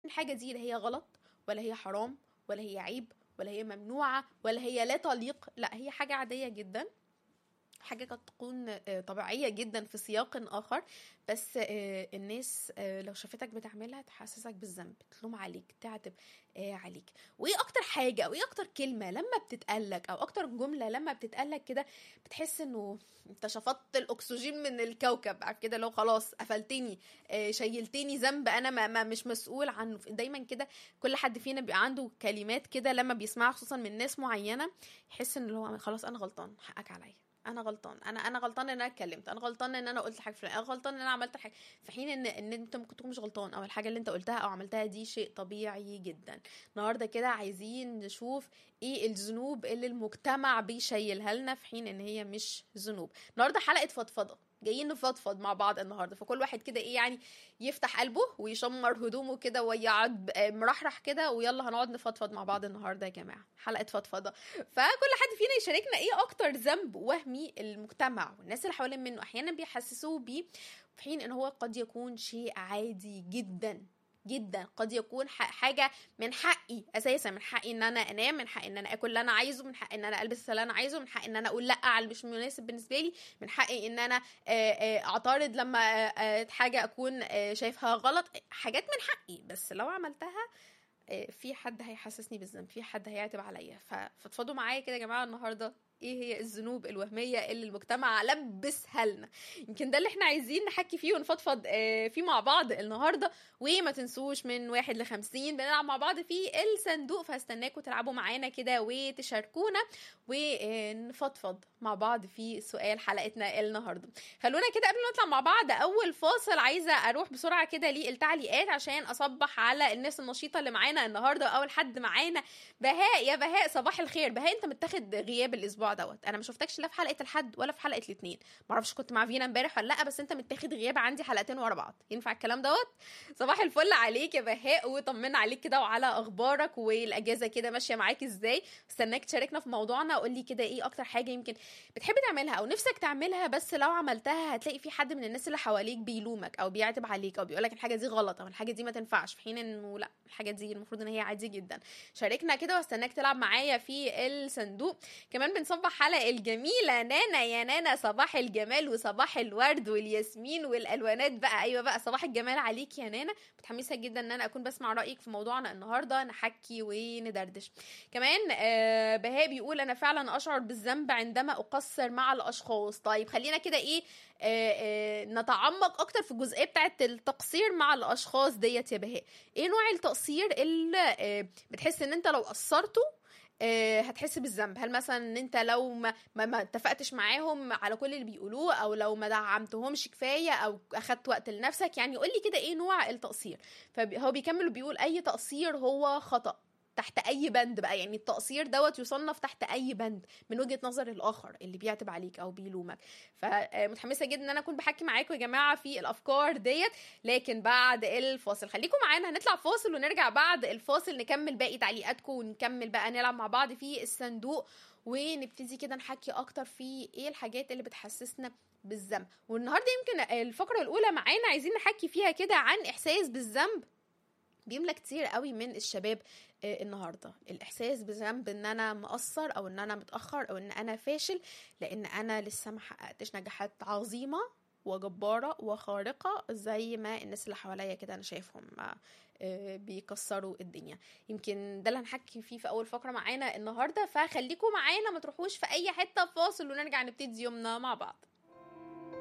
الحاجه دي لا هي غلط ولا هي حرام ولا هي عيب ولا هي ممنوعه ولا هي لا تليق لا هي حاجه عاديه جدا حاجه قد تكون آه، طبيعيه جدا في سياق اخر بس آه، الناس آه، لو شافتك بتعملها تحسسك بالذنب تلوم عليك تعتب آه، عليك وايه اكتر حاجه او ايه اكتر كلمه لما بتتقالك او اكتر جمله لما بتتقالك كده بتحس انه انت شفطت الاكسجين من الكوكب عارف كده لو خلاص قفلتني آه، شيلتني ذنب انا ما ما مش مسؤول عنه دايما كده كل حد فينا بيبقى عنده كلمات كده لما بيسمعها خصوصا من ناس معينه يحس ان هو خلاص انا غلطان حقك عليا انا غلطان انا انا غلطان ان انا اتكلمت انا غلطان ان انا قلت حاجه فلان انا غلطان ان انا عملت حاجه في حين ان ان انت ممكن تكون مش غلطان او الحاجه اللي انت قلتها او عملتها دي شيء طبيعي جدا النهارده كده عايزين نشوف ايه الذنوب اللي المجتمع بيشيلها لنا في حين ان هي مش ذنوب النهارده حلقه فضفضه جايين نفضفض مع بعض النهارده فكل واحد كده ايه يعني يفتح قلبه ويشمر هدومه كده ويقعد ب- مرحرح كده ويلا هنقعد نفضفض مع بعض النهارده يا جماعه حلقه فضفضه فكل حد فينا يشاركنا ايه اكتر ذنب وهمي المجتمع والناس اللي حوالين منه احيانا بيحسسوه بيه في حين ان هو قد يكون شيء عادي جدا جدا قد يكون ح- حاجه من حقي اساسا من حقي ان انا انام من حقي ان انا اكل اللي انا عايزه من حقي ان انا البس اللي انا عايزه من حقي ان انا اقول لا على اللي مش مناسب بالنسبه لي من حقي ان انا آه، آه، اعترض لما آه، آه، حاجه اكون آه، شايفها غلط حاجات من حقي بس لو عملتها آه، في حد هيحسسني بالذنب في حد هيعتب عليا ففضفضوا معايا كده يا جماعه النهارده ايه هي الذنوب الوهميه اللي المجتمع لبسها لنا يمكن ده اللي احنا عايزين نحكي فيه ونفضفض آه، فيه مع بعض النهارده وما تنسوش من واحد لخمسين بنلعب مع بعض في الصندوق فهستناكم تلعبوا معانا كده وتشاركونا ونفضفض مع بعض في سؤال حلقتنا النهارده خلونا كده قبل ما نطلع مع بعض اول فاصل عايزه اروح بسرعه كده للتعليقات عشان اصبح على الناس النشيطه اللي معانا النهارده اول حد معانا بهاء يا بهاء صباح الخير بهاء انت متاخد غياب الاسبوع دوت انا ما شفتكش لا في حلقه الحد ولا في حلقه الاثنين معرفش كنت مع فينا امبارح ولا لا بس انت متاخد غياب عندي حلقتين ورا بعض ينفع الكلام دوت صباح الفل عليك يا بهاء وطمنا عليك كده وعلى اخبارك والاجازه كده ماشيه معاك ازاي استناك تشاركنا في موضوعنا قول لي كده ايه اكتر حاجه يمكن بتحب تعملها او نفسك تعملها بس لو عملتها هتلاقي في حد من الناس اللي حواليك بيلومك او بيعتب عليك او بيقولك الحاجه دي غلط او الحاجه دي ما تنفعش في حين انه لا الحاجه دي المفروض ان هي عادي جدا شاركنا كده واستناك تلعب معايا في الصندوق كمان بنصبح على الجميله نانا يا نانا صباح الجمال وصباح الورد والياسمين والالوانات بقى ايوه بقى صباح الجمال عليك يا نانا متحمسه جدا ان انا اكون بسمع رايك في موضوعنا النهارده نحكي وندردش كمان آه بهاء بيقول انا فعلا اشعر بالذنب عندما اقصر مع الاشخاص طيب خلينا كده ايه آه آه نتعمق اكتر في الجزئيه بتاعه التقصير مع الاشخاص ديت يا بهاء ايه نوع التقصير اللي آه بتحس ان انت لو قصرته آه، هتحس بالذنب هل مثلا ان انت لو ما ما, ما اتفقتش معاهم على كل اللي بيقولوه او لو ما دعمتهمش كفايه او اخدت وقت لنفسك يعني قول لي كده ايه نوع التقصير فهو بيكمل وبيقول اي تقصير هو خطأ تحت اي بند بقى يعني التقصير دوت يصنف تحت اي بند من وجهه نظر الاخر اللي بيعتب عليك او بيلومك فمتحمسه جدا ان انا اكون بحكي معاكم يا جماعه في الافكار ديت لكن بعد الفاصل خليكم معانا هنطلع فاصل ونرجع بعد الفاصل نكمل باقي تعليقاتكم ونكمل بقى نلعب مع بعض في الصندوق ونبتدي كده نحكي اكتر في ايه الحاجات اللي بتحسسنا بالذنب والنهارده يمكن الفقره الاولى معانا عايزين نحكي فيها كده عن احساس بالذنب بيملى كتير قوي من الشباب آه، النهارده الاحساس بذنب ان انا مقصر او ان انا متاخر او ان انا فاشل لان انا لسه ما حققتش نجاحات عظيمه وجباره وخارقه زي ما الناس اللي حواليا كده انا شايفهم آه، آه، بيكسروا الدنيا يمكن ده اللي هنحكي فيه في اول فقره معانا النهارده فخليكم معانا ما تروحوش في اي حته فاصل ونرجع نبتدي يومنا مع بعض